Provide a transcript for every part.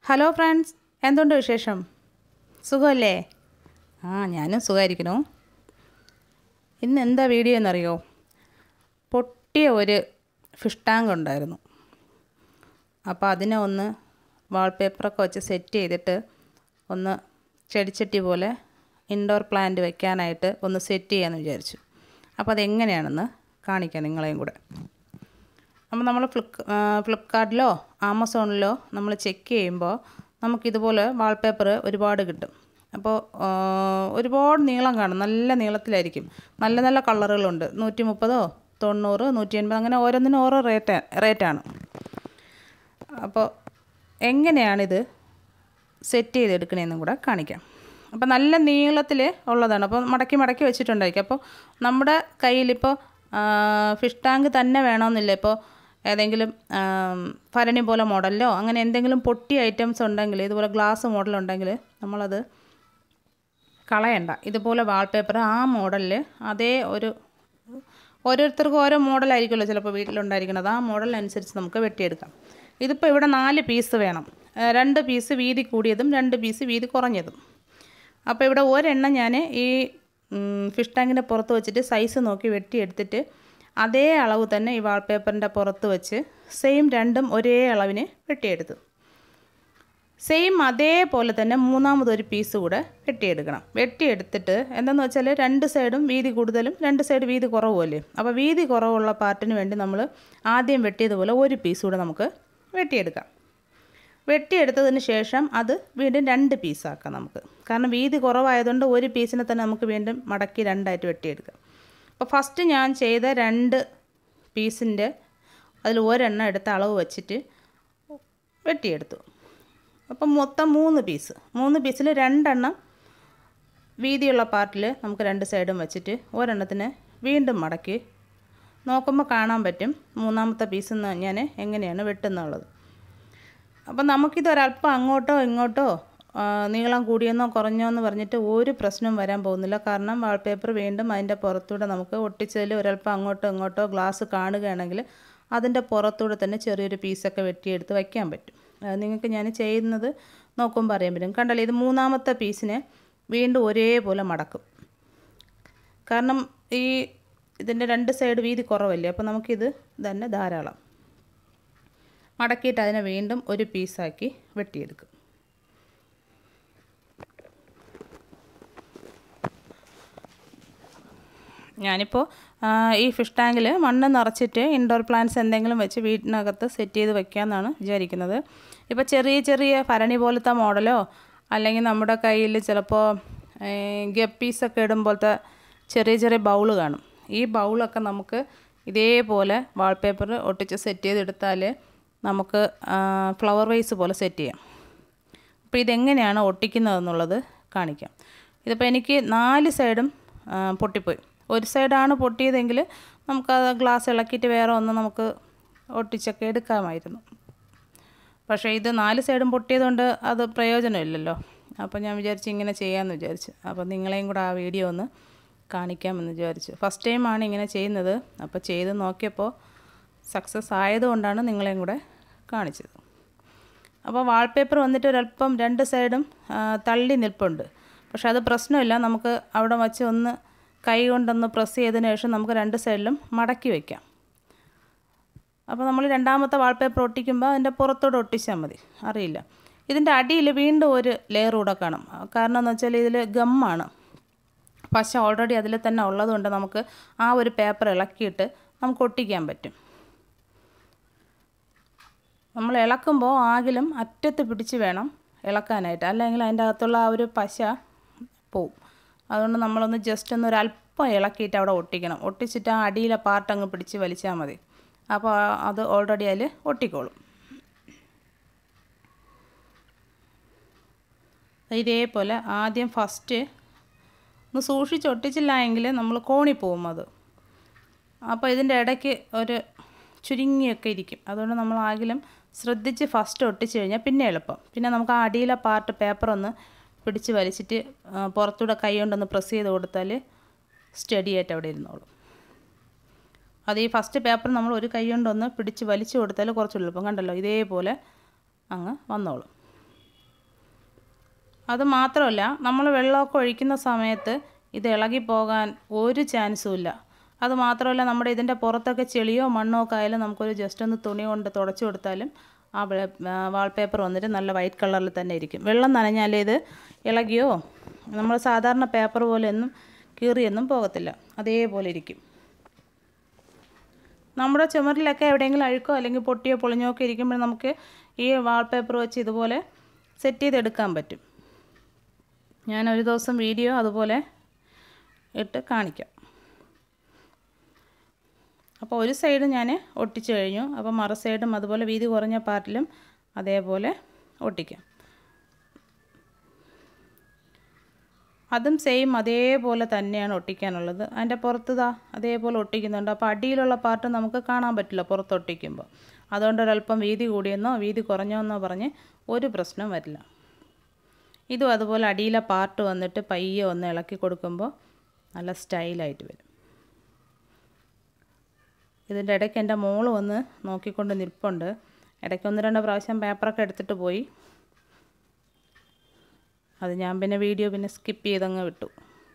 hello friends എന്തുണ്ട് വിശേഷം സുഖമല്ലേ ആ ഞാനും സുഖമായിരിക്കണു ഇന്ന് എന്താ വീഡിയോ എന്നറിയോ പൊട്ടിയ ഒരു ഫിഷ് ടാങ്ക് ഉണ്ടായിരുന്നു അപ്പോൾ അതിനെ ഒന്ന് വാൾപേപ്പറൊക്കെ വെച്ച് സെറ്റ് ചെയ്തിട്ട് ഒന്ന് ചെടിച്ചട്ടി പോലെ ഇൻഡോർ പ്ലാന്റ് വെക്കാനായിട്ട് ഒന്ന് സെറ്റ് ചെയ്യാമെന്ന് വിചാരിച്ചു അപ്പോൾ അതെങ്ങനെയാണെന്ന് കാണിക്കാം നിങ്ങളെയും കൂടെ അപ്പോൾ നമ്മൾ ഫ്ലിപ്പ് ഫ്ലിപ്കാർട്ടിലോ ആമസോണിലോ നമ്മൾ ചെക്ക് ചെയ്യുമ്പോൾ നമുക്കിതുപോലെ വാൾപേപ്പർ ഒരുപാട് കിട്ടും അപ്പോൾ ഒരുപാട് നീളം കാണും നല്ല നീളത്തിലായിരിക്കും നല്ല നല്ല കളറുകളുണ്ട് നൂറ്റി മുപ്പതോ തൊണ്ണൂറ് നൂറ്റി എൺപത് അങ്ങനെ ഓരോന്നിനും ഓരോ റേറ്റ് റേറ്റാണ് അപ്പോൾ എങ്ങനെയാണിത് സെറ്റ് ചെയ്തെടുക്കണേന്നും കൂടെ കാണിക്കാം അപ്പോൾ നല്ല നീളത്തിൽ ഉള്ളതാണ് അപ്പോൾ മടക്കി മടക്കി വെച്ചിട്ടുണ്ടായിരിക്കും അപ്പോൾ നമ്മുടെ കയ്യിലിപ്പോൾ ഫിഷ് ടാങ്ക് തന്നെ വേണമെന്നില്ല ഇപ്പോൾ ഏതെങ്കിലും ഭരണി പോലെ മോഡലിലോ അങ്ങനെ എന്തെങ്കിലും പൊട്ടി ഐറ്റംസ് ഉണ്ടെങ്കിൽ ഇതുപോലെ ഗ്ലാസ് മോഡൽ ഉണ്ടെങ്കിൽ നമ്മളത് കളയണ്ട ഇതുപോലെ വാൾപേപ്പർ ആ മോഡലിൽ അതേ ഒരു ഓരോരുത്തർക്കും ഓരോ മോഡലായിരിക്കുമല്ലോ ചിലപ്പോൾ വീട്ടിലുണ്ടായിരിക്കുന്നത് ആ മോഡലിനനുസരിച്ച് നമുക്ക് വെട്ടിയെടുക്കാം ഇതിപ്പോൾ ഇവിടെ നാല് പീസ് വേണം രണ്ട് പീസ് വീതി കൂടിയതും രണ്ട് പീസ് വീതി കുറഞ്ഞതും അപ്പോൾ ഇവിടെ ഒരെണ്ണം ഞാൻ ഈ ഫിഷ് ടാങ്കിൻ്റെ പുറത്ത് വെച്ചിട്ട് സൈസ് നോക്കി വെട്ടിയെടുത്തിട്ട് അതേ അളവ് തന്നെ ഈ വാൾപേപ്പറിൻ്റെ പുറത്ത് വെച്ച് സെയിം രണ്ടും ഒരേ അളവിന് വെട്ടിയെടുത്തു സെയിം അതേപോലെ തന്നെ മൂന്നാമതൊരു പീസ് കൂടെ വെട്ടിയെടുക്കണം വെട്ടിയെടുത്തിട്ട് എന്താണെന്ന് വെച്ചാൽ രണ്ട് സൈഡും വീതി കൂടുതലും രണ്ട് സൈഡ് വീതി കുറവുമല്ലേ അപ്പോൾ വീതി കുറവുള്ള പാർട്ടിന് വേണ്ടി നമ്മൾ ആദ്യം വെട്ടിയതുപോലെ ഒരു പീസ് കൂടെ നമുക്ക് വെട്ടിയെടുക്കാം വെട്ടിയെടുത്തതിന് ശേഷം അത് വീണ്ടും രണ്ട് പീസാക്കാം നമുക്ക് കാരണം വീതി കുറവായതുകൊണ്ട് ഒരു പീസിനെ തന്നെ നമുക്ക് വീണ്ടും മടക്കി രണ്ടായിട്ട് വെട്ടിയെടുക്കാം അപ്പോൾ ഫസ്റ്റ് ഞാൻ ചെയ്ത രണ്ട് പീസിൻ്റെ അതിൽ ഒരെണ്ണം എടുത്ത അളവ് വെച്ചിട്ട് വെട്ടിയെടുത്തു അപ്പം മൊത്തം മൂന്ന് പീസ് മൂന്ന് പീസിൽ രണ്ടെണ്ണം വീതിയുള്ള പാർട്ടിൽ നമുക്ക് രണ്ട് സൈഡും വെച്ചിട്ട് ഒരെണ്ണത്തിന് വീണ്ടും മടക്കി നോക്കുമ്പോൾ കാണാൻ പറ്റും മൂന്നാമത്തെ പീസ് ഞാൻ എങ്ങനെയാണ് വെട്ടുന്നുള്ളത് അപ്പം നമുക്കിത് ഒരല്പം അങ്ങോട്ടോ ഇങ്ങോട്ടോ നീളം കൂടിയെന്നോ കുറഞ്ഞോ എന്ന് പറഞ്ഞിട്ട് ഒരു പ്രശ്നവും വരാൻ പോകുന്നില്ല കാരണം വാൾപേപ്പർ വീണ്ടും അതിൻ്റെ പുറത്തൂടെ നമുക്ക് ഒട്ടിച്ചതിൽ ഒരല്പം അങ്ങോട്ടോ ഇങ്ങോട്ടോ ഗ്ലാസ് കാണുകയാണെങ്കിൽ അതിൻ്റെ പുറത്തൂടെ തന്നെ ചെറിയൊരു പീസൊക്കെ വെട്ടിയെടുത്ത് വയ്ക്കാൻ പറ്റും നിങ്ങൾക്ക് ഞാൻ ചെയ്യുന്നത് നോക്കുമ്പോൾ അറിയാൻ പറ്റും കണ്ടല്ലോ ഇത് മൂന്നാമത്തെ പീസിനെ വീണ്ടും ഒരേപോലെ മടക്കും കാരണം ഈ ഇതിൻ്റെ രണ്ട് സൈഡ് വീതി കുറവല്ലേ അപ്പോൾ നമുക്കിത് തന്നെ ധാരാളം മടക്കിയിട്ട് അതിനെ വീണ്ടും ഒരു പീസാക്കി വെട്ടിയെടുക്കും ഞാനിപ്പോൾ ഈ ഫിഷ് ടാങ്കിൽ മണ്ണ് നിറച്ചിട്ട് ഇൻഡോർ പ്ലാന്റ്സ് എന്തെങ്കിലും വെച്ച് വീട്ടിനകത്ത് സെറ്റ് ചെയ്ത് വെക്കാമെന്നാണ് വിചാരിക്കുന്നത് ഇപ്പോൾ ചെറിയ ചെറിയ ഭരണി പോലത്തെ മോഡലോ അല്ലെങ്കിൽ നമ്മുടെ കയ്യിൽ ചിലപ്പോൾ ഗപ്പീസൊക്കെ ഇടുമ്പോഴത്തെ ചെറിയ ചെറിയ ബൗൾ കാണും ഈ ബൗളൊക്കെ നമുക്ക് ഇതേപോലെ വാൾപേപ്പർ ഒട്ടിച്ച് സെറ്റ് ചെയ്തെടുത്താൽ നമുക്ക് ഫ്ലവർ വൈസ് പോലെ സെറ്റ് ചെയ്യാം അപ്പോൾ ഇതെങ്ങനെയാണ് ഒട്ടിക്കുന്നതെന്നുള്ളത് കാണിക്കാം ഇതിപ്പോൾ എനിക്ക് നാല് സൈഡും പൊട്ടിപ്പോയി ഒരു സൈഡാണ് പൊട്ടിയതെങ്കിൽ നമുക്ക് ഗ്ലാസ് ഇളക്കിയിട്ട് വേറെ ഒന്ന് നമുക്ക് ഒട്ടിച്ചൊക്കെ എടുക്കാമായിരുന്നു പക്ഷേ ഇത് നാല് സൈഡും പൊട്ടിയതുകൊണ്ട് അത് പ്രയോജനമില്ലല്ലോ അപ്പോൾ ഞാൻ വിചാരിച്ചു ഇങ്ങനെ ചെയ്യാമെന്ന് വിചാരിച്ചു അപ്പോൾ നിങ്ങളെയും കൂടെ ആ വീഡിയോ ഒന്ന് കാണിക്കാമെന്ന് വിചാരിച്ചു ഫസ്റ്റ് ടൈമാണ് ഇങ്ങനെ ചെയ്യുന്നത് അപ്പോൾ ചെയ്ത് നോക്കിയപ്പോൾ സക്സസ് ആയതുകൊണ്ടാണ് നിങ്ങളെയും കൂടെ കാണിച്ചത് അപ്പോൾ വാൾപേപ്പർ വന്നിട്ട് ഒരല്പം രണ്ട് സൈഡും തള്ളി നിൽപ്പുണ്ട് പക്ഷെ അത് പ്രശ്നമില്ല നമുക്ക് അവിടെ വച്ച് ഒന്ന് കൈ കൊണ്ടൊന്ന് പ്രസ് ചെയ്തതിന് ശേഷം നമുക്ക് രണ്ട് സൈഡിലും മടക്കി വയ്ക്കാം അപ്പോൾ നമ്മൾ രണ്ടാമത്തെ വാൾപേപ്പർ ഒട്ടിക്കുമ്പോൾ അതിൻ്റെ പുറത്തോടെ ഒട്ടിച്ചാൽ മതി അറിയില്ല ഇതിൻ്റെ അടിയിൽ വീണ്ടും ഒരു ലെയർ കൂടെ കാണും കാരണം എന്ന് വെച്ചാൽ ഇതിൽ ഗമ്മാണ് പശ ഓൾറെഡി അതിൽ തന്നെ ഉള്ളതുകൊണ്ട് നമുക്ക് ആ ഒരു പേപ്പർ ഇളക്കിയിട്ട് നമുക്ക് ഒട്ടിക്കാൻ പറ്റും നമ്മൾ ഇളക്കുമ്പോൾ ആകിലും അറ്റത്ത് പിടിച്ച് വേണം ഇളക്കാനായിട്ട് അല്ലെങ്കിൽ അതിൻ്റെ അകത്തുള്ള ആ ഒരു പശ പോവും അതുകൊണ്ട് നമ്മളൊന്ന് ജസ്റ്റ് ഒന്ന് ഒരു അല്പം ഇളക്കിയിട്ട് അവിടെ ഒട്ടിക്കണം ഒട്ടിച്ചിട്ട് ആ അടിയിലെ പാർട്ട് അങ്ങ് പിടിച്ച് വലിച്ചാൽ മതി അപ്പോൾ അത് ഓൾറെഡി അതിൽ ഒട്ടിക്കോളും ഇതേപോലെ ആദ്യം ഫസ്റ്റ് ഒന്ന് സൂക്ഷിച്ച് ഒട്ടിച്ചില്ല എങ്കിൽ നമ്മൾ കോണിപ്പോവും അത് അപ്പോൾ ഇതിൻ്റെ ഇടയ്ക്ക് ഒരു ചുരുങ്ങിയൊക്കെ ഇരിക്കും അതുകൊണ്ട് നമ്മൾ ആകിലും ശ്രദ്ധിച്ച് ഫസ്റ്റ് ഒട്ടിച്ച് കഴിഞ്ഞാൽ പിന്നെ എളുപ്പം പിന്നെ നമുക്ക് ആ അടിയിലെ പാർട്ട് പേപ്പർ ഒന്ന് പിടിച്ച് വലിച്ചിട്ട് പുറത്തൂടെ കൈ കൊണ്ടൊന്ന് പ്രസ് ചെയ്ത് കൊടുത്താൽ സ്റ്റഡി ആയിട്ട് അവിടെ ഇരുന്നോളും അത് ഈ ഫസ്റ്റ് പേപ്പർ നമ്മൾ ഒരു കൈ കൊണ്ടൊന്ന് പിടിച്ച് വലിച്ചു കൊടുത്താൽ കുറച്ച് എളുപ്പം കണ്ടല്ലോ ഇതേപോലെ അങ്ങ് വന്നോളും അത് മാത്രമല്ല നമ്മൾ വെള്ളമൊക്കെ ഒഴിക്കുന്ന സമയത്ത് ഇത് ഇളകി പോകാൻ ഒരു ചാൻസും ഇല്ല അത് മാത്രമല്ല നമ്മുടെ ഇതിൻ്റെ പുറത്തൊക്കെ ചെളിയോ മണ്ണോ ഒക്കെ ആയാലും നമുക്കൊരു ജസ്റ്റ് ഒന്ന് തുണി കൊണ്ട് തുടച്ചു കൊടുത്താലും ആ വാൾപേപ്പർ വന്നിട്ട് നല്ല വൈറ്റ് കളറിൽ തന്നെ ഇരിക്കും വെള്ളം നനഞ്ഞാലേ ഇത് ഇളകിയോ നമ്മൾ സാധാരണ പേപ്പർ പോലെയൊന്നും കീറിയൊന്നും പോകത്തില്ല അതേപോലെ ഇരിക്കും നമ്മുടെ ചുമരിലൊക്കെ എവിടെയെങ്കിലും അഴുക്കോ അല്ലെങ്കിൽ പൊട്ടിയോ പൊളിഞ്ഞോ ഒക്കെ ഇരിക്കുമ്പോൾ നമുക്ക് ഈ വാൾപേപ്പർ വെച്ച് ഇതുപോലെ സെറ്റ് ചെയ്തെടുക്കാൻ പറ്റും ഞാൻ ഒരു ദിവസം വീഡിയോ അതുപോലെ ഇട്ട് കാണിക്കാം അപ്പോൾ ഒരു സൈഡ് ഞാൻ ഒട്ടിച്ചു കഴിഞ്ഞു അപ്പോൾ മറ സൈഡും അതുപോലെ വീതി കുറഞ്ഞ പാർട്ടിലും അതേപോലെ ഒട്ടിക്കാം അതും സെയിം അതേപോലെ തന്നെയാണ് ഒട്ടിക്കാനുള്ളത് അതിൻ്റെ പുറത്തുതാ അതേപോലെ ഒട്ടിക്കുന്നുണ്ട് അപ്പോൾ അടിയിലുള്ള പാർട്ട് നമുക്ക് കാണാൻ പറ്റില്ല പുറത്ത് ഒട്ടിക്കുമ്പോൾ അതുകൊണ്ട് ഒരല്പം വീതി കൂടിയെന്നോ വീതി കുറഞ്ഞോ എന്നോ പറഞ്ഞ് ഒരു പ്രശ്നം വരില്ല ഇതും അതുപോലെ അടിയിലെ പാർട്ട് വന്നിട്ട് പയ്യെ ഒന്ന് ഇളക്കി കൊടുക്കുമ്പോൾ നല്ല സ്റ്റൈലായിട്ട് വരും ഇതിൻ്റെ ഇടയ്ക്ക് എൻ്റെ മോള് വന്ന് നോക്കിക്കൊണ്ട് നിൽപ്പുണ്ട് ഇടയ്ക്ക് ഒന്ന് രണ്ട് പ്രാവശ്യം പേപ്പറൊക്കെ എടുത്തിട്ട് പോയി അത് ഞാൻ പിന്നെ വീഡിയോ പിന്നെ സ്കിപ്പ് ചെയ്തങ്ങ് വിട്ടു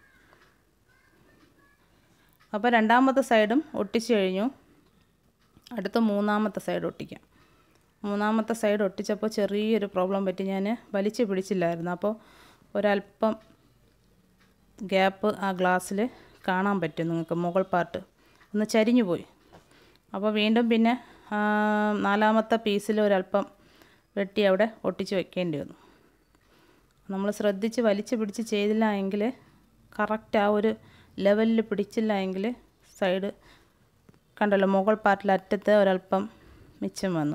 അപ്പോൾ രണ്ടാമത്തെ സൈഡും ഒട്ടിച്ചു കഴിഞ്ഞു അടുത്ത മൂന്നാമത്തെ സൈഡ് ഒട്ടിക്കാം മൂന്നാമത്തെ സൈഡ് ഒട്ടിച്ചപ്പോൾ ചെറിയൊരു പ്രോബ്ലം പറ്റി ഞാൻ വലിച്ചു പിടിച്ചില്ലായിരുന്നു അപ്പോൾ ഒരല്പം ഗ്യാപ്പ് ആ ഗ്ലാസ്സിൽ കാണാൻ പറ്റും നിങ്ങൾക്ക് മുകൾ പാർട്ട് ഒന്ന് ചരിഞ്ഞു പോയി അപ്പോൾ വീണ്ടും പിന്നെ നാലാമത്തെ പീസിൽ ഒരല്പം വെട്ടി അവിടെ ഒട്ടിച്ച് വെക്കേണ്ടി വന്നു നമ്മൾ ശ്രദ്ധിച്ച് വലിച്ചു പിടിച്ച് ചെയ്തില്ല എങ്കിൽ കറക്റ്റ് ആ ഒരു ലെവലിൽ പിടിച്ചില്ല എങ്കിൽ സൈഡ് കണ്ടല്ലോ മുകൾ പാർട്ടിൽ അറ്റത്ത് ഒരല്പം മിച്ചം വന്നു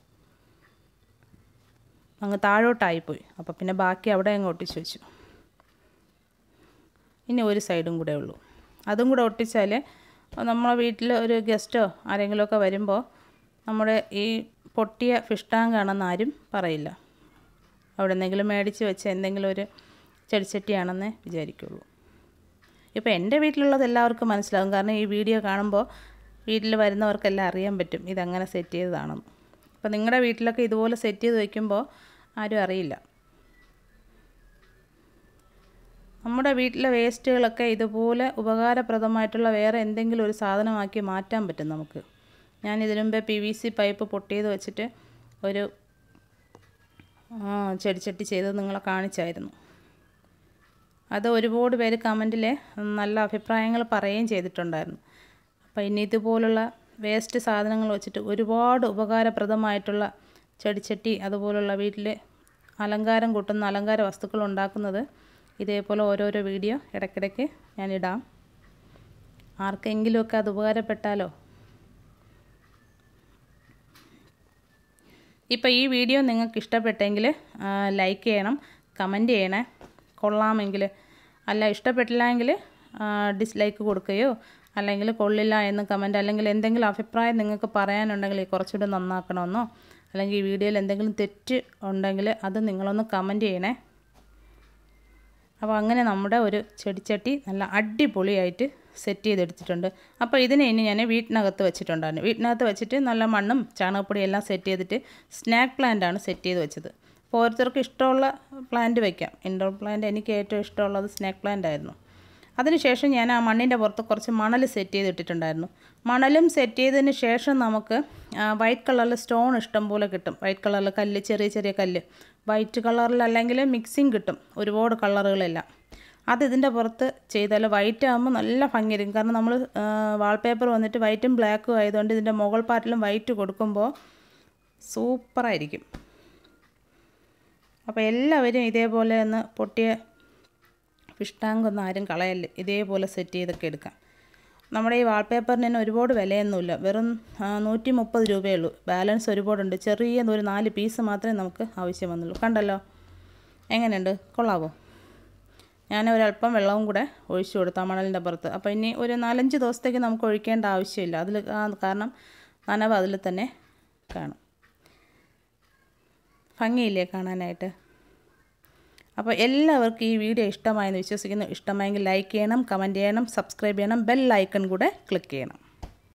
അങ്ങ് താഴോട്ടായിപ്പോയി അപ്പോൾ പിന്നെ ബാക്കി അവിടെ അങ്ങ് ഒട്ടിച്ച് വെച്ചു ഇനി ഒരു സൈഡും കൂടെ ഉള്ളൂ അതും കൂടെ ഒട്ടിച്ചാൽ നമ്മളെ വീട്ടിൽ ഒരു ഗസ്റ്റോ ആരെങ്കിലുമൊക്കെ വരുമ്പോൾ നമ്മുടെ ഈ പൊട്ടിയ ഫിഷ് ടാങ്ക് ആണെന്ന് ആരും പറയില്ല അവിടെ എന്തെങ്കിലും മേടിച്ച് വെച്ച് എന്തെങ്കിലും ഒരു ചെടിച്ചട്ടിയാണെന്നേ വിചാരിക്കുള്ളൂ ഇപ്പോൾ എൻ്റെ വീട്ടിലുള്ളത് എല്ലാവർക്കും മനസ്സിലാകും കാരണം ഈ വീഡിയോ കാണുമ്പോൾ വീട്ടിൽ വരുന്നവർക്കെല്ലാം അറിയാൻ പറ്റും ഇതങ്ങനെ സെറ്റ് ചെയ്തതാണെന്ന് അപ്പോൾ നിങ്ങളുടെ വീട്ടിലൊക്കെ ഇതുപോലെ സെറ്റ് ചെയ്ത് വയ്ക്കുമ്പോൾ ആരും അറിയില്ല നമ്മുടെ വീട്ടിലെ വേസ്റ്റുകളൊക്കെ ഇതുപോലെ ഉപകാരപ്രദമായിട്ടുള്ള വേറെ എന്തെങ്കിലും ഒരു സാധനമാക്കി മാറ്റാൻ പറ്റും നമുക്ക് ഞാൻ ഇതിനു മുമ്പേ പി വി സി പൈപ്പ് പൊട്ടിയത് വെച്ചിട്ട് ഒരു ചെടിച്ചട്ടി ചെയ്തത് നിങ്ങളെ കാണിച്ചായിരുന്നു അത് ഒരുപാട് പേര് കമൻറ്റിൽ നല്ല അഭിപ്രായങ്ങൾ പറയുകയും ചെയ്തിട്ടുണ്ടായിരുന്നു അപ്പോൾ ഇനി ഇതുപോലുള്ള വേസ്റ്റ് സാധനങ്ങൾ വെച്ചിട്ട് ഒരുപാട് ഉപകാരപ്രദമായിട്ടുള്ള ചെടിച്ചട്ടി അതുപോലുള്ള വീട്ടിൽ അലങ്കാരം കൂട്ടുന്ന അലങ്കാര വസ്തുക്കൾ ഉണ്ടാക്കുന്നത് ഇതേപോലെ ഓരോരോ വീഡിയോ ഇടയ്ക്കിടയ്ക്ക് ഞാനിടാം ആർക്കെങ്കിലുമൊക്കെ അത് ഉപകാരപ്പെട്ടാലോ ഇപ്പോൾ ഈ വീഡിയോ നിങ്ങൾക്ക് ഇഷ്ടപ്പെട്ടെങ്കിൽ ലൈക്ക് ചെയ്യണം കമൻറ്റ് ചെയ്യണേ കൊള്ളാമെങ്കിൽ അല്ല ഇഷ്ടപ്പെട്ടില്ല എങ്കിൽ ഡിസ്ലൈക്ക് കൊടുക്കുകയോ അല്ലെങ്കിൽ കൊള്ളില്ല എന്ന് കമൻറ്റ് അല്ലെങ്കിൽ എന്തെങ്കിലും അഭിപ്രായം നിങ്ങൾക്ക് പറയാനുണ്ടെങ്കിൽ കുറച്ചുകൂടി നന്നാക്കണമെന്നോ അല്ലെങ്കിൽ ഈ വീഡിയോയിൽ എന്തെങ്കിലും തെറ്റ് ഉണ്ടെങ്കിൽ അത് നിങ്ങളൊന്ന് കമൻറ്റ് ചെയ്യണേ അപ്പോൾ അങ്ങനെ നമ്മുടെ ഒരു ചെടിച്ചട്ടി നല്ല അടിപൊളിയായിട്ട് സെറ്റ് ചെയ്തെടുത്തിട്ടുണ്ട് അപ്പോൾ ഇതിനെ ഇനി ഞാൻ വീട്ടിനകത്ത് വെച്ചിട്ടുണ്ടായിരുന്നു വീട്ടിനകത്ത് വെച്ചിട്ട് നല്ല മണ്ണും ചാണകപ്പൊടി എല്ലാം സെറ്റ് ചെയ്തിട്ട് സ്നാക്ക് പ്ലാന്റ് ആണ് സെറ്റ് ചെയ്ത് വെച്ചത് അപ്പോൾ ഓരോരുത്തർക്ക് ഇഷ്ടമുള്ള പ്ലാന്റ് വയ്ക്കാം ഇൻഡോർ പ്ലാന്റ് എനിക്ക് ഏറ്റവും ഇഷ്ടമുള്ളത് സ്നാക്ക് പ്ലാന്റ് ആയിരുന്നു അതിനുശേഷം ഞാൻ ആ മണ്ണിൻ്റെ പുറത്ത് കുറച്ച് മണൽ സെറ്റ് ചെയ്തിട്ടിട്ടുണ്ടായിരുന്നു മണലും സെറ്റ് ചെയ്തതിന് ശേഷം നമുക്ക് വൈറ്റ് കളറിൽ സ്റ്റോൺ ഇഷ്ടം പോലെ കിട്ടും വൈറ്റ് കളറിൽ കല്ല് ചെറിയ ചെറിയ കല്ല് വൈറ്റ് കളറിൽ അല്ലെങ്കിൽ മിക്സിങ് കിട്ടും ഒരുപാട് കളറുകളെല്ലാം അത് ഇതിൻ്റെ പുറത്ത് ചെയ്താൽ വൈറ്റ് ആകുമ്പോൾ നല്ല ഭംഗിയായിരിക്കും കാരണം നമ്മൾ വാൾപേപ്പർ വന്നിട്ട് വൈറ്റും ബ്ലാക്കും ആയതുകൊണ്ട് ഇതിൻ്റെ മുകൾ പാർട്ടിലും വൈറ്റ് കൊടുക്കുമ്പോൾ സൂപ്പറായിരിക്കും അപ്പോൾ എല്ലാവരും ഇതേപോലെ ഒന്ന് പൊട്ടിയ ഫിഷ് ടാങ്ക് ഒന്നും ആരും കളയല്ല ഇതേപോലെ സെറ്റ് ചെയ്തൊക്കെ എടുക്കാം നമ്മുടെ ഈ വാൾപേപ്പറിന് തന്നെ ഒരുപാട് വിലയൊന്നുമില്ല വെറും നൂറ്റി മുപ്പത് രൂപയേ ഉള്ളൂ ബാലൻസ് ഒരുപാടുണ്ട് ചെറിയ ഒരു നാല് പീസ് മാത്രമേ നമുക്ക് ആവശ്യം വന്നുള്ളൂ കണ്ടല്ലോ എങ്ങനെയുണ്ട് കൊള്ളാവോ ഞാൻ ഒരല്പം വെള്ളവും കൂടെ ഒഴിച്ചു കൊടുത്തു ആ മണലിൻ്റെ പുറത്ത് അപ്പോൾ ഇനി ഒരു നാലഞ്ച് ദിവസത്തേക്ക് നമുക്ക് ഒഴിക്കേണ്ട ആവശ്യമില്ല അതിൽ കാരണം നനവ് അതിൽ തന്നെ കാണും ഭംഗിയില്ലേ കാണാനായിട്ട് അപ്പോൾ എല്ലാവർക്കും ഈ വീഡിയോ ഇഷ്ടമായെന്ന് വിശ്വസിക്കുന്നു ഇഷ്ടമായെങ്കിൽ ലൈക്ക് ചെയ്യണം കമൻറ്റ് ചെയ്യണം സബ്സ്ക്രൈബ് ചെയ്യണം ബെൽ ഐക്കൺ കൂടെ ക്ലിക്ക് ചെയ്യണം